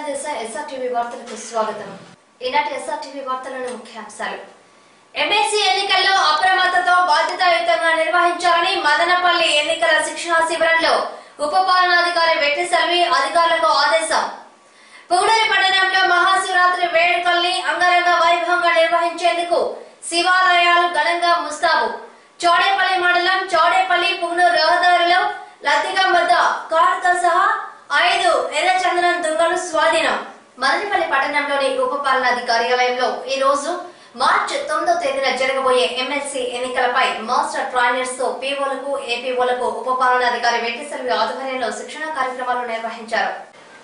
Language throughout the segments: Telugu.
దిశ ఎస్ఆర్టీవీ వార్తలకు స్వాగతం ఈనాటి ఎస్ఆర్టీవీ వార్తలను ముఖ్యాంశాలు ఎమ్మెల్సీ ఎన్నికల్లో అప్రమత్తతో బాధ్యతాయుతంగా నిర్వహించాలని మదనపల్లి ఎన్నికల శిక్షణా శిబిరంలో ఉప పాలనాధికారి వెట్టి సెల్వి అధికారులకు ఆదేశం పుగడరి పట్టణంలో మహాశివరాత్రి వేడుకల్ని అంగరంగ వైభవంగా నిర్వహించేందుకు శివాలయాలు ఘనంగా ముస్తాబు చౌడేపల్లి మండలం చౌడేపల్లి పుగ్నూరు రహదారిలో లతిగం వద్ద కారుతో సహా ఐదు ఎర్రచందనం దుంగలు స్వాధీనం మదనపల్లి పట్టణంలోని ఉప పాలనాధి కార్యాలయంలో ఈ రోజు మార్చి తొమ్మిదో తేదీన జరగబోయే ఎమ్మెల్సీ ఎన్నికలపై మాస్టర్ ట్రైనర్స్ తో పీఓలకు ఏపీఓలకు ఉప పాలనాధికారి వెట్టిసెల్వి ఆధ్వర్యంలో శిక్షణ కార్యక్రమాలు నిర్వహించారు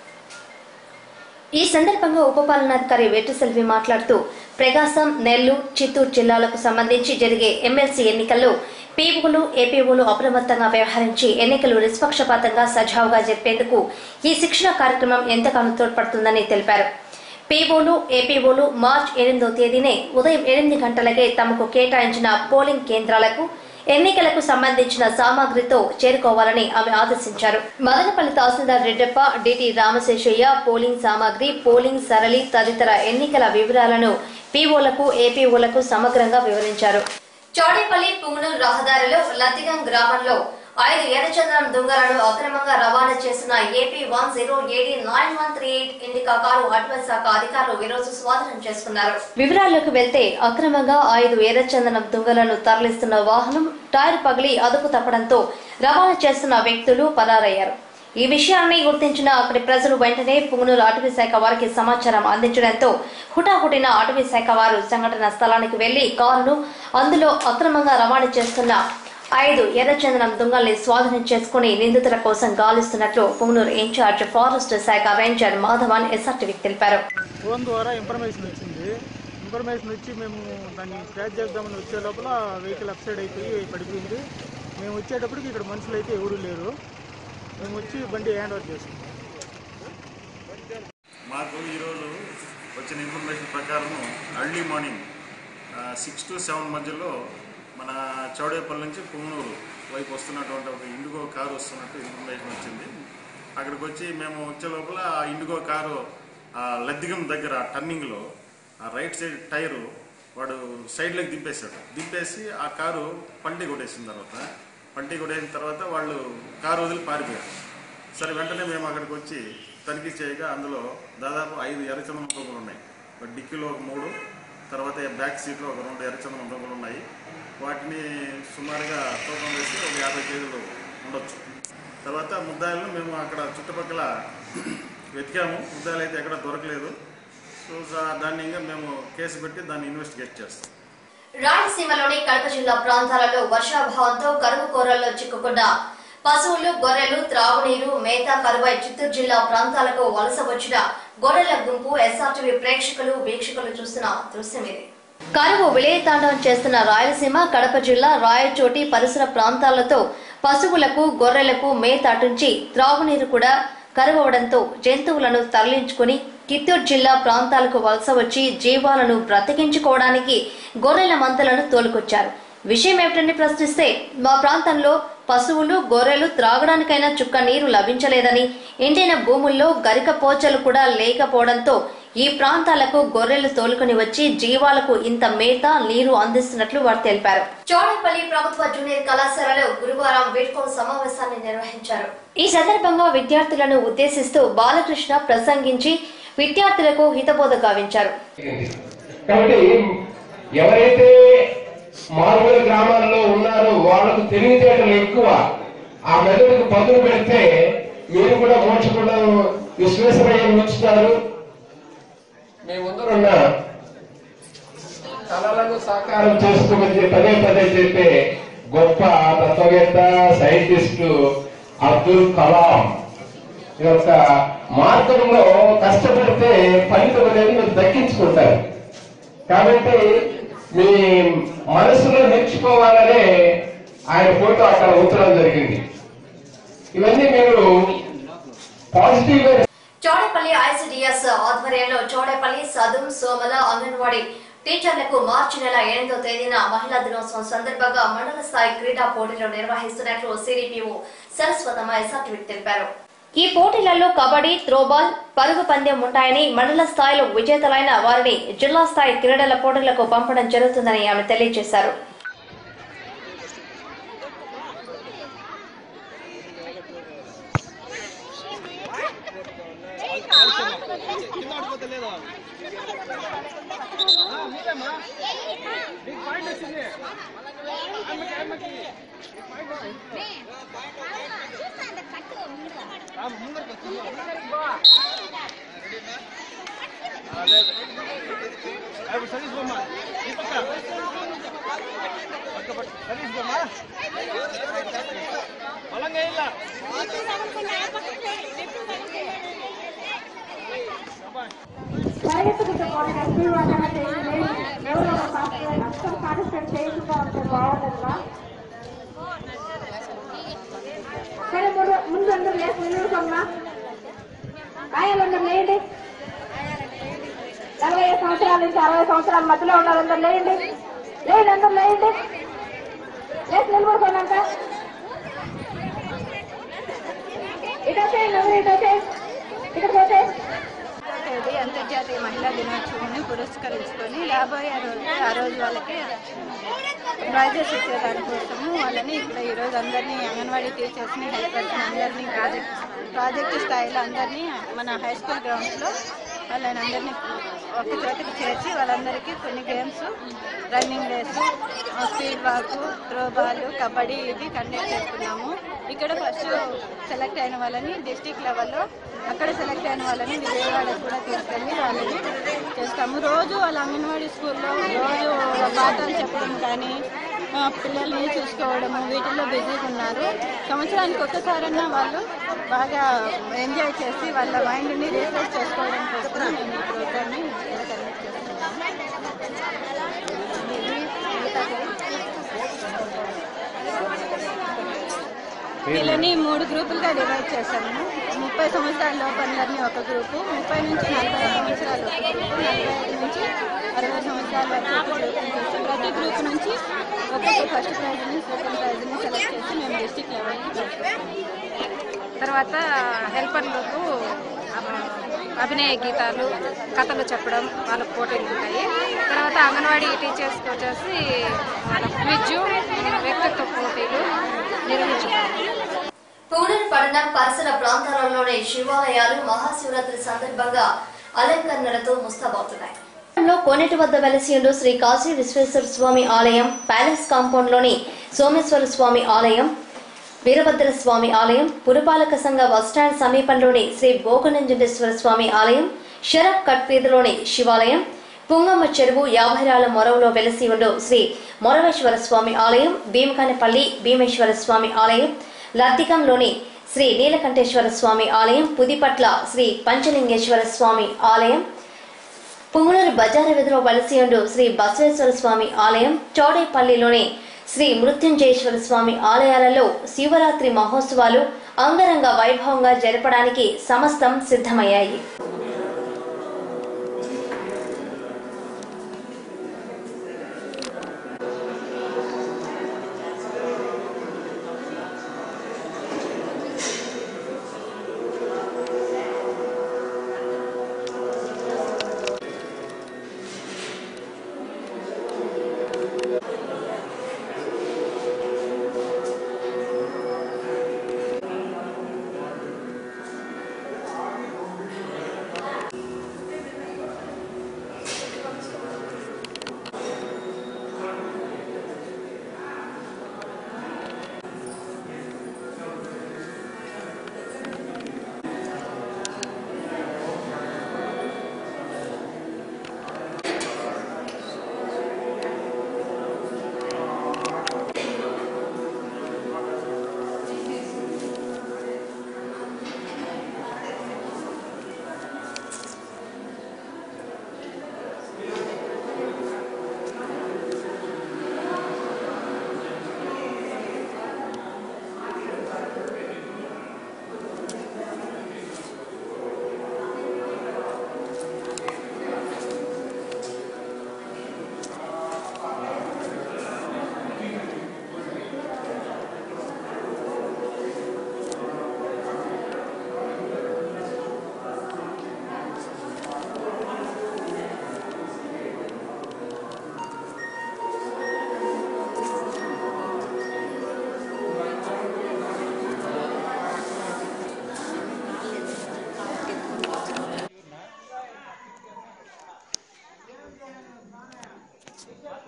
ఈ సందర్భంగా ఉప పాలనాధికారి వెట్టిసెల్వి మాట్లాడుతూ ప్రకాశం నెల్లూరు చిత్తూరు జిల్లాలకు సంబంధించి జరిగే ఎమ్మెల్సీ ఎన్నికల్లో పీఓలు ఏపీఓలు అప్రమత్తంగా వ్యవహరించి ఎన్నికలు నిష్పక్షపాతంగా సజావుగా జరిపేందుకు ఈ శిక్షణ కార్యక్రమం ఎంతగానో తోడ్పడుతుందని తెలిపారు పీఓలు ఏపీఓలు మార్చి ఎనిమిదో తేదీనే ఉదయం ఎనిమిది గంటలకే తమకు కేటాయించిన పోలింగ్ కేంద్రాలకు ఎన్నికలకు సంబంధించిన సామాగ్రితో చేరుకోవాలని ఆమె ఆదేశించారు మదనపల్లి తహసీల్దార్ రెడ్డప్ప డిటి రామశేషయ్య పోలింగ్ సామాగ్రి పోలింగ్ సరళి తదితర ఎన్నికల వివరాలను పీఓలకు ఏపీఓలకు సమగ్రంగా వివరించారు చౌడేపల్లి పుంగనూరు రహదారిలో లతిగం గ్రామంలో ఐదు ఎర్రచందనం దుంగలను అక్రమంగా రవాణా చేసిన AP one zero AD nine one three eight Indica car అటవీ శాఖ అధికారులు ఈ రోజు స్వాధీనం చేసుకున్నారు వివరాల్లోకి వెళ్తే అక్రమంగా ఐదు ఎర్రచందనం దుంగలను తరలిస్తున్న వాహనం టైర్ పగిలి అదుపు తప్పడంతో రవాణా చేస్తున్న వ్యక్తులు పరారయ్యారు ఈ విషయాన్ని గుర్తించిన అక్కడి ప్రజలు వెంటనే పుంగనూరు అటవీ శాఖ వారికి సమాచారం అందించడంతో హుటాహుటిన అటవీ శాఖ వారు సంఘటన స్థలానికి వెళ్లి కారును అందులో అక్రమంగా రవాణా చేస్తున్న ఐదు ఎర్రచందనం దుంగల్ని స్వాధీనం చేసుకుని నిందితుల కోసం గాలిస్తున్నట్లు పుంగనూరు ఇన్ఛార్జ్ ఫారెస్ట్ శాఖ రేంజర్ మాధవన్ ఎస్ఆర్టీవీకి తెలిపారు ఫోన్ ద్వారా ఇన్ఫర్మేషన్ వచ్చింది ఇన్ఫర్మేషన్ వచ్చి మేము దాన్ని ట్రాక్ చేద్దామని వచ్చే లోపల వెహికల్ అప్ సైడ్ అయిపోయి పడిపోయింది మేము వచ్చేటప్పటికి ఇక్కడ మనుషులు అయితే ఎవరూ లేరు మేము వచ్చి బండి హ్యాండ్ ఓవర్ చేసుకున్నాం మాకు ఈరోజు వచ్చిన ఇన్ఫర్మేషన్ ప్రకారం early morning six to seven మధ్యలో మన చౌడేపల్లి నుంచి పుంగనూరు వైపు వస్తున్నటువంటి ఒక ఇండిగో కారు వస్తున్నట్టు ఇన్ఫర్మేషన్ వచ్చింది అక్కడికి వచ్చి మేము వచ్చే లోపల ఆ ఇండిగో కారు ఆ లద్దిగం దగ్గర టర్నింగ్లో ఆ రైట్ సైడ్ టైరు వాడు సైడ్లోకి దింపేశాడు దింపేసి ఆ కారు పంటి కొట్టేసిన తర్వాత పంటి కొట్టేసిన తర్వాత వాళ్ళు కారు వదిలి పారిపోయారు సరే వెంటనే మేము అక్కడికి వచ్చి తనిఖీ చేయగా అందులో దాదాపు ఐదు ఎర్రచందనం దొంగలు ఉన్నాయి ఒక డిక్కీలో ఒక మూడు తర్వాత బ్యాక్ సీట్లో ఒక రెండు ఎర్రచందనం దొంగలు ఉన్నాయి వాటిని సుమారుగా తూకం వేసి ఒక యాభై కేజీలు ఉండొచ్చు తర్వాత ముద్దాయిలను మేము అక్కడ చుట్టుపక్కల వెతికాము ముద్దాయిలు అయితే ఎక్కడ దొరకలేదు సో సా- దాన్ని ఇంకా మేము కేసు పెట్టి దాన్ని ఇన్వెస్టిగేట్ చేస్తాం రాయలసీమలోని కడప జిల్లా ప్రాంతాలలో వర్షాభావంతో కరువు కోరల్లో చిక్కుకున్న పశువులు గొర్రెలు త్రాగునీరు మేత కరువై చిత్తూరు జిల్లా ప్రాంతాలకు వలస వచ్చిన గొర్రెల గుంపు ఎస్ఆర్టీవీ ప్రేక్షకులు వీక్షకులు చూసిన దృశ్యం ఇది కరువు విలయతాండవం చేస్తున్న రాయలసీమ కడప జిల్లా రాయచోటి పరిసర ప్రాంతాలతో పశువులకు గొర్రెలకు మేత అటుంచి త్రాగునీరు కూడా కరువవడంతో జంతువులను తరలించుకుని కిత్తూరు జిల్లా ప్రాంతాలకు వలస వచ్చి జీవాలను బ్రతికించుకోవడానికి గొర్రెల మందలను తోలుకొచ్చారు విషయం ఏమిటని ప్రశ్నిస్తే మా ప్రాంతంలో పశువులు గొర్రెలు త్రాగడానికైనా చుక్క నీరు లభించలేదని ఎండిన భూముల్లో గరిక పోచలు కూడా లేకపోవడంతో ఈ ప్రాంతాలకు గొర్రెలు తోలుకుని వచ్చి జీవాలకు ఇంత మేత నీరు అందిస్తున్నట్లు వారు తెలిపారు చౌడపల్లి ప్రభుత్వ జూనియర్ కళాశాలలో గురువారం వీడ్కోలు సమావేశాన్ని నిర్వహించారు ఈ సందర్భంగా విద్యార్థులను ఉద్దేశిస్తూ బాలకృష్ణ ప్రసంగించి విద్యార్థులకు హితబోధ గావించారు కాబట్టి ఎవరైతే మారుమూల గ్రామాల్లో ఉన్నారో వాళ్ళకు తెలివితేటలు ఎక్కువ ఆ మెదడుకు పదును పెడితే మీరు కూడా మోక్షకుండా విశ్వేశ్వరయ్య ఉంచుతారు మేముందరున్న కళలను సాకారం చేసుకోమని పదే పదే చెప్పే గొప్ప తత్వవేత్త సైంటిస్టు అబ్దుల్ కలాం ఈ యొక్క మార్గంలో కష్టపడితే ఫలితం అనేది మీరు దక్కించుకుంటారు కాబట్టి మీ మనసులో నిలిచిపోవాలనే ఆయన ఫోటో అక్కడ ఉంచడం జరిగింది ఇవన్నీ మీరు పాజిటివ్ గా చౌడపల్లి ఐసిడిఎస్ ఆధ్వర్యంలో చౌడపల్లి సదుం సోమల అంగన్వాడీ టీచర్లకు మార్చి నెల ఎనిమిదో తేదీన మహిళా దినోత్సవం సందర్భంగా మండల స్థాయి క్రీడా పోటీలు నిర్వహిస్తున్నట్లు సిడిపిఓ సరస్వతమ్మ ఎస్ఆర్టీవీకి తెలిపారు ఈ పోటీలలో కబడ్డీ త్రోబాల్ పరుగు పందెం ఉంటాయని మండల స్థాయిలో విజేతలైన వారిని జిల్లా స్థాయి క్రీడల పోటీలకు పంపడం జరుగుతుందని ఆమె తెలియజేశారు పరిగెత్తుకుంటే వాళ్ళని చేయండి ఎవరో అస్సలు పార్టిసిపేట్ చేయకుండా ఉంటే బాగుంటుందా సరే ముందు ముందు అందరూ లేచి నిలబడుకోమ్మా గాయాలు అందరూ లేండి నలభై ఐదు సంవత్సరాల నుంచి అరవై సంవత్సరాల మధ్యలో ఉన్నారు అందరు లేండి లేండి అందరూ లేండి లేచి నిలబడుకోనంట ఇటు వచ్చేయండి అందరూ ఇటు వచ్చేయండి ఇక్కడికి వచ్చేయండి తేదీ అంతర్జాతీయ మహిళా దినోత్సవాన్ని పురస్కరించుకొని రాబోయే రోజు ఆ రోజు వాళ్ళకి ప్రైజెస్ ఇచ్చే దానికోసము వాళ్ళని ఇక్కడ ఈరోజు అందరినీ అంగన్వాడీ టీచర్స్ని హెల్పర్స్ అందరినీ ప్రాజెక్ట్ ప్రాజెక్ట్ స్థాయిలో అందరినీ మన హై స్కూల్ గ్రౌండ్స్లో వాళ్ళని అందరినీ ఒక చోటికి చేర్చి వాళ్ళందరికీ కొన్ని games running race speed walk throwball kabaddi ఇవి కండక్ట్ చేస్తున్నాము ఇక్కడ ఫస్ట్ సెలెక్ట్ అయిన వాళ్ళని డిస్టిక్ లెవెల్లో అక్కడ సెలెక్ట్ అయిన వాళ్ళని విజయవాడకు కూడా తీసుకెళ్ళి వాళ్ళని చేస్తాము రోజు వాళ్ళ అంగన్వాడీ స్కూల్లో రోజు పాఠాలు చెప్పడం కానీ ఆ, పిల్లల్ని చూసుకోవడము వీటిల్లో బిజీగా ఉన్నారు సంవత్సరానికి ఒక్కసారన్నా వాళ్ళు బాగా ఎంజాయ్ చేసి వాళ్ళ మైండ్ని రీఫ్రెష్ చేసుకోవడం కోసం మేము ఈ ప్రోగ్రామ్ని ఇలా కండక్ట్ చేస్తున్నాము వీళ్ళని మూడు గ్రూపులుగా డివైడ్ చేశాము ముప్పై సంవత్సరాల లోపు అందరినీ ఒక గ్రూపు ముప్పై నుంచి నలభై సంవత్సరాలు ఒక గ్రూపు నలభై ఐదు నుంచి అరవై సంవత్సరాల వరకు ఒక గ్రూప్ చేసి ప్రతి గ్రూప్ నుంచి ఒక్కొక్క ఫస్ట్ ప్రైజ్ని సెకండ్ ప్రైజ్ని సెలెక్ట్ చేసి మేము డిస్టిక్ లెవెల్కి పంపిస్తాము తర్వాత హెల్పర్లకు అభినయ గీతాలు కథలు చెప్పడం వాళ్ళకు పోటీలు ఉంటాయి తర్వాత అంగన్వాడీ టీచర్స్కి వచ్చేసి వాళ్ళ క్విజ్ వ్యక్తిత్వ పోటీలు నిర్వహించుకుంటాం పూడూరు పట్టణ పరిసర ప్రాంతాలలోని శివాలయాలు మహాశివరాత్రి సందర్భంగా అలంకరణలతో ముస్తాబవుతున్నాయి లో కోనేటి వద్ద వెలసి ఉండు శ్రీ కాశీ విశ్వేశ్వర స్వామి ఆలయం ప్యాలెస్ కాంపౌండ్ లోని సోమేశ్వర స్వామి ఆలయం వీరభద్ర స్వామి ఆలయం పురపాలక సంఘ బస్టాండ్ సమీపంలోని శ్రీ భోగనంజుండేశ్వర స్వామి ఆలయం షరఫ్ కట్ వీధిలోని శివాలయం పుంగమ్మ చెరువు యాభైరాల మొరవలో వెలసి ఉండు శ్రీ మొరవేశ్వర స్వామి ఆలయం భీమకానపల్లి భీమేశ్వర స్వామి ఆలయం లద్దికంలోని శ్రీ నీలకంఠేశ్వర స్వామి ఆలయం పుదిపట్ల శ్రీ పంచలింగేశ్వర స్వామి ఆలయం పుంగులూరు బజారు వీధిలో వలసియుండు శ్రీ బసవేశ్వర స్వామి ఆలయం చౌడేపల్లిలోని శ్రీ మృత్యుంజయేశ్వర స్వామి ఆలయాలలో శివరాత్రి మహోత్సవాలు అంగరంగ వైభవంగా జరపడానికి సమస్తం సిద్ధమయ్యాయి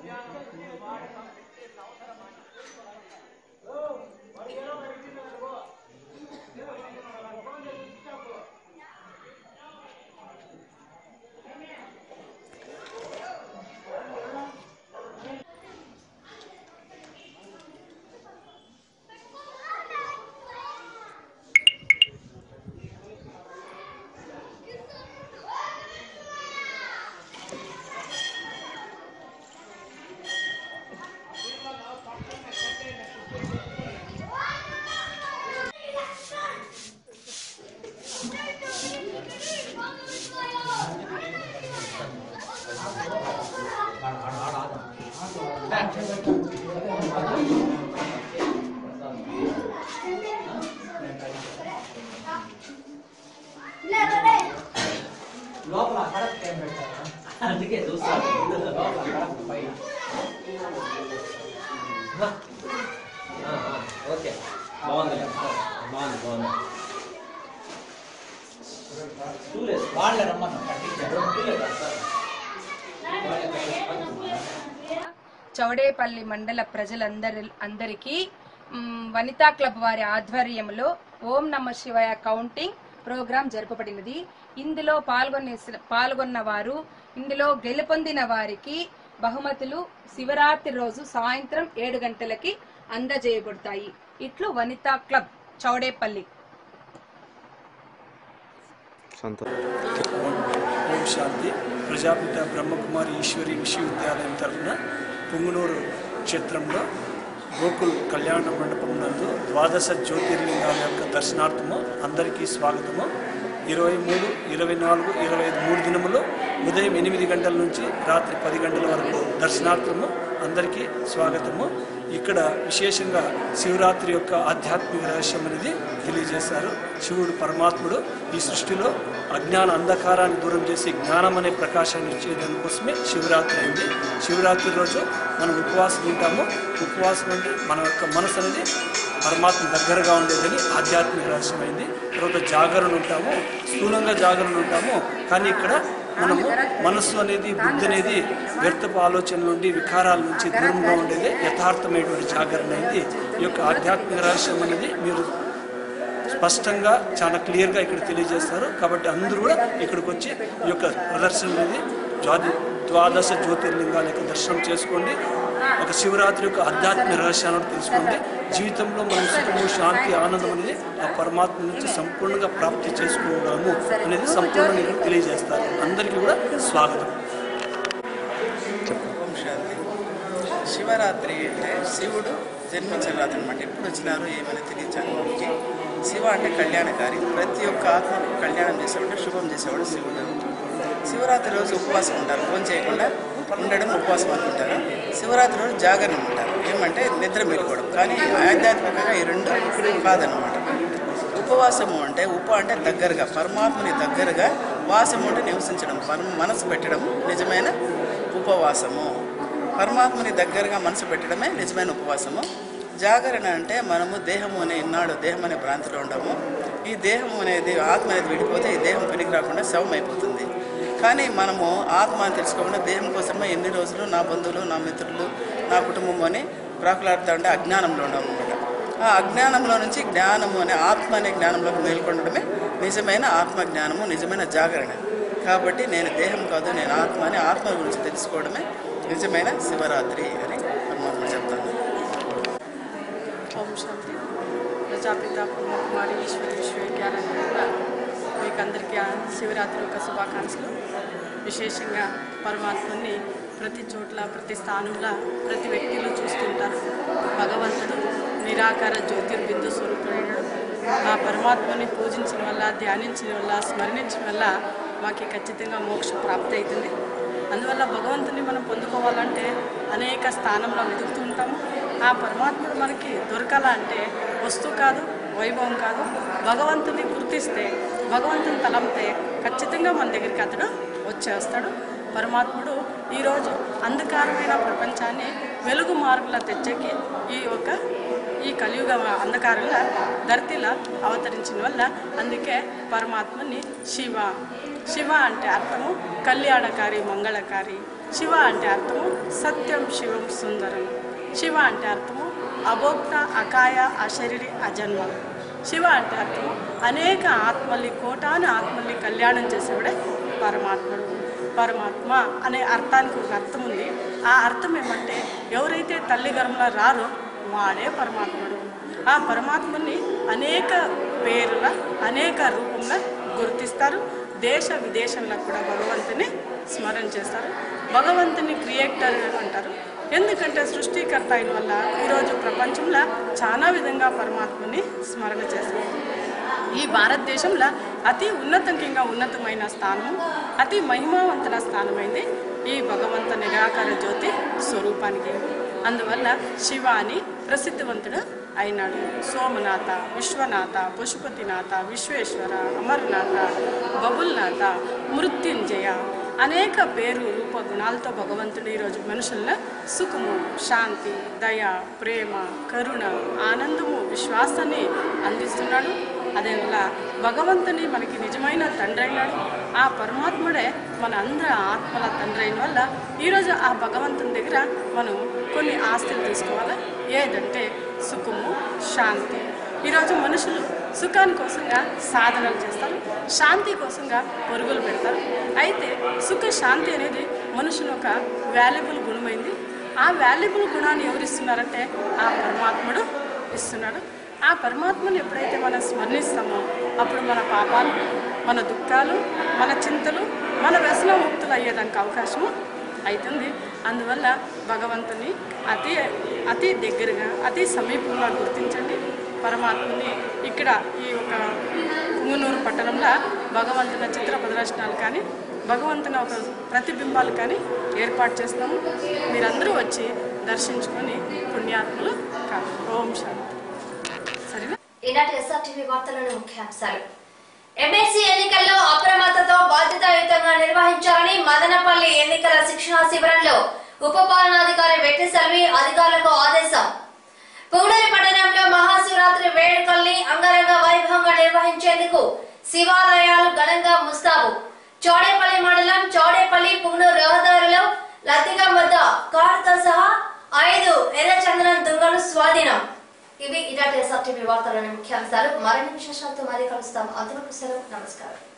లోపల కడప ఏం పెట్టారా అందుకే చూస్తాను లోపల కడప పైన ఆ, ఆ, ఓకే బాగుంది బాగుంది బాగుంది చూలేదు వాళ్ళే రమ్మన్నా కట్టించారు చూలేదా సార్ వాళ్ళే కట్టించారు. చౌడేపల్లి మండల ప్రజలందరి అందరికీ మ్, వనితా క్లబ్ వారి ఆధ్వర్యంలో ఓం నమ శివాయ కౌంటింగ్ ప్రోగ్రాం జరపబడినది ఇందులో పాల్గొనే పాల్గొన్న వారు ఇందులో గెలుపొందిన వారికి బహుమతులు శివరాత్రి రోజు సాయంత్రం ఏడు గంటలకి అందజేయబడతాయి ఇట్లు వనితా క్లబ్ చౌడేపల్లి ఓం శాంతి ప్రజాపిత బ్రహ్మకుమారి ఈశ్వరి విశ్వవిద్యాలయం తరఫున పుంగునూరు క్షేత్రంలో గోకుల్ కళ్యాణ మండపం నందు ద్వాదశ జ్యోతిర్లింగాల యొక్క దర్శనార్థము అందరికీ స్వాగతము ఇరవై మూడు ఇరవై నాలుగు ఇరవై ఐదు మూడు దినములు ఉదయం ఎనిమిది గంటల నుంచి రాత్రి పది గంటల వరకు దర్శనార్థము అందరికీ స్వాగతము ఇక్కడ విశేషంగా శివరాత్రి యొక్క ఆధ్యాత్మిక రహస్యం అనేది తెలియజేశారు శివుడు పరమాత్ముడు ఈ సృష్టిలో అజ్ఞాన అంధకారాన్ని దూరం చేసి జ్ఞానం అనే ప్రకాశాన్ని ఇచ్చే దానికోసమే శివరాత్రి అయింది శివరాత్రి రోజు మనం ఉపవాసం ఉంటాము ఉపవాసం అంటే మన యొక్క మనసు అనేది పరమాత్మ దగ్గరగా ఉండేదని ఆధ్యాత్మిక రహస్యమైంది తర్వాత జాగరణ ఉంటాము స్థూలంగా జాగరణ ఉంటాము కానీ ఇక్కడ మనము మనస్సు అనేది బుద్ధి అనేది వ్యర్థపు ఆలోచనల నుండి వికారాల నుంచి దూరంగా ఉండేది యథార్థమైనటువంటి జాగరణ అనేది ఈ యొక్క ఆధ్యాత్మిక రహస్యం అనేది మీరు స్పష్టంగా చాలా క్లియర్గా ఇక్కడ తెలియజేస్తారు కాబట్టి అందరూ కూడా ఇక్కడికి వచ్చి ఈ యొక్క ప్రదర్శన అనేది ద్వాది ద్వాదశ జ్యోతిర్లింగాల యొక్క దర్శనం చేసుకోండి ఒక శివరాత్రి యొక్క ఆధ్యాత్మిక రహస్యాలను తెలుసుకోండి జీవితంలో మనం సుఖము శాంతి ఆనందం అనేది ఆ పరమాత్మ నుంచి సంపూర్ణంగా ప్రాప్తి చేసుకోవడము అనేది సంపూర్ణంగా ఇక్కడ తెలియజేస్తారు అందరికీ కూడా స్వాగతం ఓం శాంతి శివరాత్రి అంటే శివుడు జన్మించిన రాత్రి అనమాట ఎప్పుడు వచ్చినారో ఏమైనా తెలియచాలి వారికి శివ అంటే కళ్యాణకారి ప్రతి ఒక్క ఆత్మకు కళ్యాణం చేసేవాడు శుభం చేసేవాడు శివుడు శివరాత్రి రోజు ఉపవాసం ఉంటారు ఫోన్ చేయకుండా ఉండడం ఉపవాసం అనుకుంటారు శివరాత్రి రోజు జాగరణ ఉంటారు ఏమంటే నిద్ర మేలుకోవడం కానీ ఆధ్యాత్మికంగా ఈ రెండు కాదనమాట ఉపవాసము అంటే ఉప అంటే దగ్గరగా పరమాత్మని దగ్గరగా వాసము అంటే నివసించడం పరమ మనసు పెట్టడం నిజమైన ఉపవాసము పరమాత్మని దగ్గరగా మనసు పెట్టడమే నిజమైన ఉపవాసము జాగరణ అంటే మనము దేహము అనే ఇన్నాడు దేహం అనే భ్రాంతిలో ఉండము ఈ దేహం అనేది ఆత్మ అనేది విడిపోతే ఈ దేహం పనికి రాకుండా శవం అయిపోతుంది కానీ మనము ఆత్మ అని తెలుసుకోకుండా దేహం కోసమే ఎన్ని రోజులు నా బంధువులు నా మిత్రులు నా కుటుంబం అని ప్రాకులాడుతూ ఉంటే అజ్ఞానంలో ఉండము అనమాట ఆ అజ్ఞానంలో నుంచి జ్ఞానము అనే ఆత్మ అనే జ్ఞానంలోకి మేల్కొనడమే నిజమైన ఆత్మ జ్ఞానము నిజమైన జాగరణ కాబట్టి నేను దేహం కాదు నేను ఆత్మ అని ఆత్మ గురించి తెలుసుకోవడమే నిజమైన శివరాత్రి అని పరమాత్మ చెప్తాను ఓం శాంతి ప్రజాపిత కుమారి ఈశ్వర విశ్వవిద్యాలయం కూడా మీకు అందరికీ ఆ శివరాత్రి యొక్క శుభాకాంక్షలు విశేషంగా పరమాత్మని ప్రతి చోట్ల ప్రతి స్థానంలో ప్రతి వ్యక్తిలో చూస్తుంటారు భగవంతుడు నిరాకార జ్యోతిర్బిందు స్వరూపుడు ఆ పరమాత్మని పూజించడం వల్ల ధ్యానించడం వల్ల స్మరణించడం వల్ల మాకు ఖచ్చితంగా మోక్ష ప్రాప్తి అవుతుంది అందువల్ల భగవంతుని మనం పొందుకోవాలంటే అనేక స్థానంలో వెతుకుతూ ఉంటాము ఆ పరమాత్ముడు మనకి దొరకాలంటే వస్తువు కాదు వైభవం కాదు భగవంతుని గుర్తిస్తే భగవంతుని తలంతే ఖచ్చితంగా మన దగ్గరికి అతడు వచ్చేస్తాడు పరమాత్ముడు ఈరోజు అంధకారమైన ప్రపంచాన్ని వెలుగు మార్గులా తెచ్చేకి ఈ యొక్క ఈ కలియుగ అంధకారంగా ధరతిలా అవతరించిన వల్ల అందుకే పరమాత్మని శివ శివ అంటే అర్థము కళ్యాణకారి మంగళకారి శివ అంటే అర్థము సత్యం శివం సుందరం శివ అంటే అర్థము అభోక్త అకాయ అశరీరి అజన్మ శివ అంటే అర్థము అనేక ఆత్మల్ని కోటాను ఆత్మల్ని కళ్యాణం చేసేవాడే పరమాత్ముడు పరమాత్మ అనే అర్థానికి ఒక అర్థం ఉంది ఆ అర్థం ఏమంటే ఎవరైతే తల్లి గర్భంలో రారో వాడే పరమాత్ముడు ఆ పరమాత్మని అనేక పేర్ల అనేక రూపంలో గుర్తిస్తారు దేశ విదేశంలో కూడా భగవంతుని స్మరణ చేస్తారు భగవంతుని క్రియేటర్ అంటారు ఎందుకంటే సృష్టికర్త అయిన వల్ల ఈరోజు ప్రపంచంలో చాలా విధంగా పరమాత్మని స్మరణ చేస్తారు ఈ భారతదేశంలో అతి ఉన్నతంగా ఉన్నతమైన స్థానము అతి మహిమావంతుల స్థానమైంది ఈ భగవంత నిరాకార జ్యోతి స్వరూపానికి అందువల్ల శివ అని ప్రసిద్ధివంతుడు అయినాడు సోమనాథ విశ్వనాథ పశుపతినాథ విశ్వేశ్వర అమరనాథ బబుల్నాథ మృత్యుంజయ అనేక పేరు రూప గుణాలతో భగవంతుడు ఈరోజు మనుషుల్లో సుఖము శాంతి దయ ప్రేమ కరుణ ఆనందము విశ్వాసాన్ని అందిస్తున్నాడు అదేవిధంగా భగవంతుని మనకి నిజమైన తండ్రి అయినాడు ఆ పరమాత్ముడే మన అందరి ఆత్మల తండ్రి అయిన వల్ల ఈరోజు ఆ భగవంతుని దగ్గర మనం కొన్ని ఆస్తులు తీసుకోవాలి ఏదంటే సుఖము శాంతి ఈరోజు మనుషులు సుఖాని కోసంగా సాధనలు చేస్తారు శాంతి కోసంగా పరుగులు పెడతారు అయితే సుఖ శాంతి అనేది మనుషుని ఒక వాల్యుబుల్ గుణమైంది ఆ వాల్యుబుల్ గుణాన్ని ఎవరు ఇస్తున్నారంటే ఆ పరమాత్ముడు ఇస్తున్నాడు ఆ పరమాత్మను ఎప్పుడైతే మనం స్మరణిస్తామో అప్పుడు మన పాపాలు మన దుఃఖాలు మన చింతలు మన వ్యసన ముక్తులు అయ్యేదానికి అవకాశము అవుతుంది అందువల్ల భగవంతుని అతి అతి దగ్గరగా అతి సమీపంగా గుర్తించండి పరమాత్మని ఇక్కడ ఈ ఒక పుంగనూరు పట్టణంలో భగవంతుని చిత్ర ప్రదర్శనలు కానీ భగవంతుని ఒక ప్రతిబింబాలు కానీ ఏర్పాటు చేస్తాము మీరందరూ వచ్చి దర్శించుకొని పుణ్యాత్ములు కాదు ఓం శాంతి సరేనా ఈనాటి ఎస్ఆర్టీవీ వార్తలను ముఖ్యాంశాలు ఎమ్మెల్సీ ఎన్నికల్లో అప్రమత్తతో బాధ్యతాయుతంగా నిర్వహించాలని మదనపల్లి ఎన్నికల శిక్షణా శిబిరంలో ఉప పాలనాధికారి వెట్టి సెల్వి అధికారులకు ఆదేశం పుంగనూరు పట్టణంలో మహాశివరాత్రి వేడుకల్ని అంగరంగ వైభవంగా నిర్వహించేందుకు శివాలయాలు ఘనంగా ముస్తాబు చౌడేపల్లి మండలం చౌడేపల్లి పుంగనూరు రహదారిలో లద్దిగం వద్ద కారుతో సహా ఐదు ఎర్రచందనం దుంగలు స్వాధీనం ఇవి ఇలాంటి ఎస్ఆర్టీవీ వార్తలోని ముఖ్యాంశాలు మరిన్ని విశేషాలతో మరీ కలుస్తాం అంతవరకు సెలవు నమస్కారం